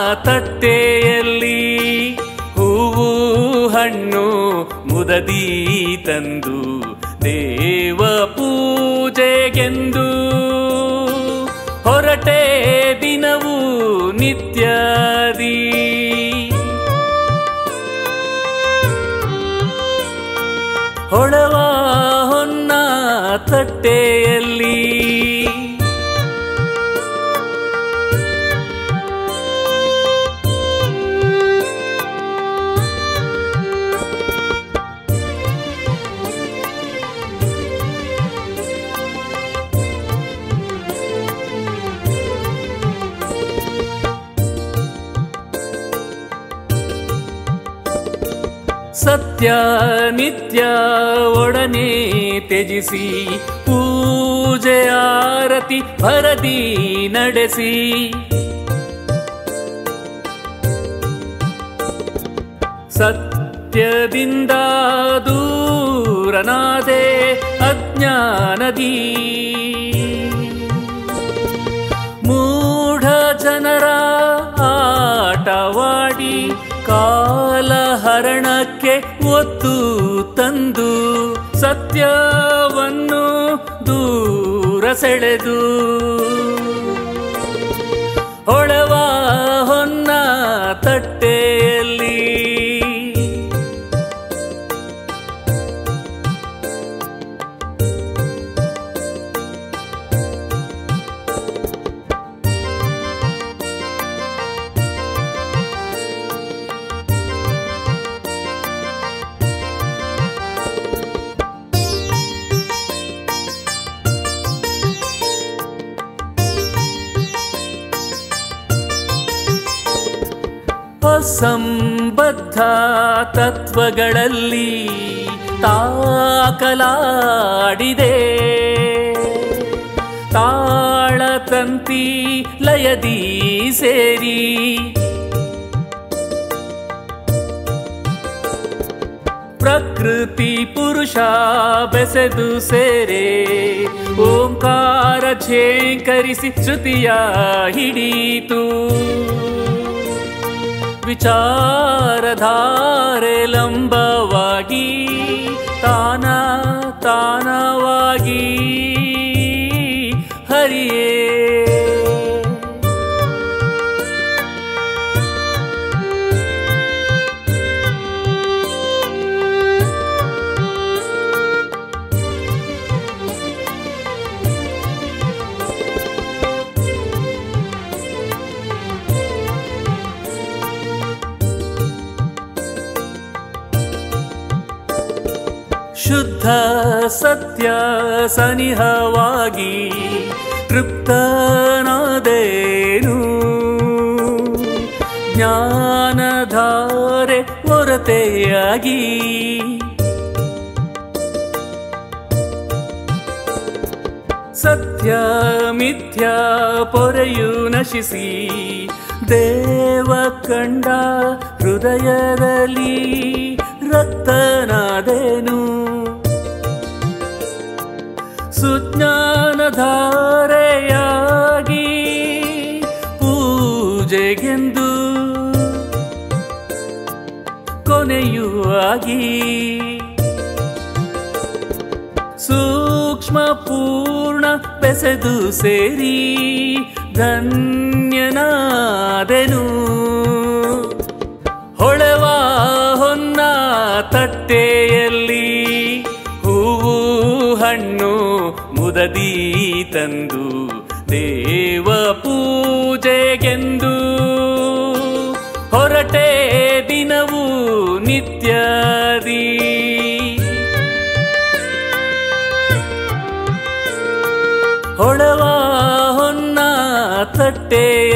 ತಟ್ಟೆಯಲ್ಲಿ ಹೂವು ಹಣ್ಣು ಮುದದಿ ತಂದು ದೇವ ಪೂಜೆಗೆಂದು ಹೊರಟೆ ದಿನವೂ ನಿತ್ಯದಿ ಹೊಳವ ಹೊನ್ನ ತಟ್ಟೆಯಲ್ಲಿ ಸತ್ಯ ನಿತ್ಯ ಒಡನೆ ತ್ಯಜಿಸಿ ಪೂಜೆ ಆರತಿ ಭರದಿ ನಡೆಸಿ ಸತ್ಯದಿಂದ ದೂರನಾದೆ ಅಜ್ಞಾನದಿ ಮೂಢ ಜನರ ಆಟವಾಡಿ ಕಾಲಹರಣಕ್ಕೆ ಒತ್ತು ತಂದು ಸತ್ಯವನ್ನು ದೂರ ಸೆಳೆದು ಹೊಳವ ಹೊನ್ನ ತಟ್ಟೆಯಲ್ಲಿ ಅಸಂಬದ್ಧ ತತ್ವಗಳಲ್ಲಿ ತಾಕಲಾಡಿದೆ ತಾಳತಂತಿ ಲಯದಿ ಸೇರಿ ಪ್ರಕೃತಿ ಪುರುಷ ಬೆಸೆದು ಸೇರೆ ಓಂಕಾರ ಝೇಂಕರಿಸಿ ಶ್ರುತಿಯ ಹಿಡೀತು ವಿಚಾರಧಾರೆ ಲಂಬವಾಗಿ ತಾನ ತಾನವಾಗಿ ಹರಿಯೇ ಶುದ್ಧ ಸತ್ಯ ಸನಿಹವಾಗಿ ತೃಪ್ತನಾದೇನು ಜ್ಞಾನಧಾರೆ ಹೊರತೆಯಾಗಿ ಸತ್ಯ ಮಿಥ್ಯ ಪೊರೆಯು ನಶಿಸಿ ದೇವ ಕಂಡ ಹೃದಯದಲ್ಲಿ ರಕ್ತನಾದೇನು ಸುಜ್ಞಾನಧಾರೆಯಾಗಿ ಪೂಜೆಗೆಂದು ಕೊನೆಯುವಾಗಿ ಸೂಕ್ಷ್ಮ ಪೂರ್ಣ ಬೆಸೆದು ಸೇರಿ ಧನ್ಯನಾದೆನು ಹೊಳೆವ ಹೊನ್ನ ತಟ್ಟೆಯಲ್ಲಿ ಹೂವು ಹಣ್ಣು ಮುದದಿ ತಂದು ದೇವ ಪೂಜೆಗೆಂದು ಹೊರಟೆ ದಿನವೂ ನಿತ್ಯದಿ ಹೊಳವ ಹೊನ್ನ ತಟ್ಟೆ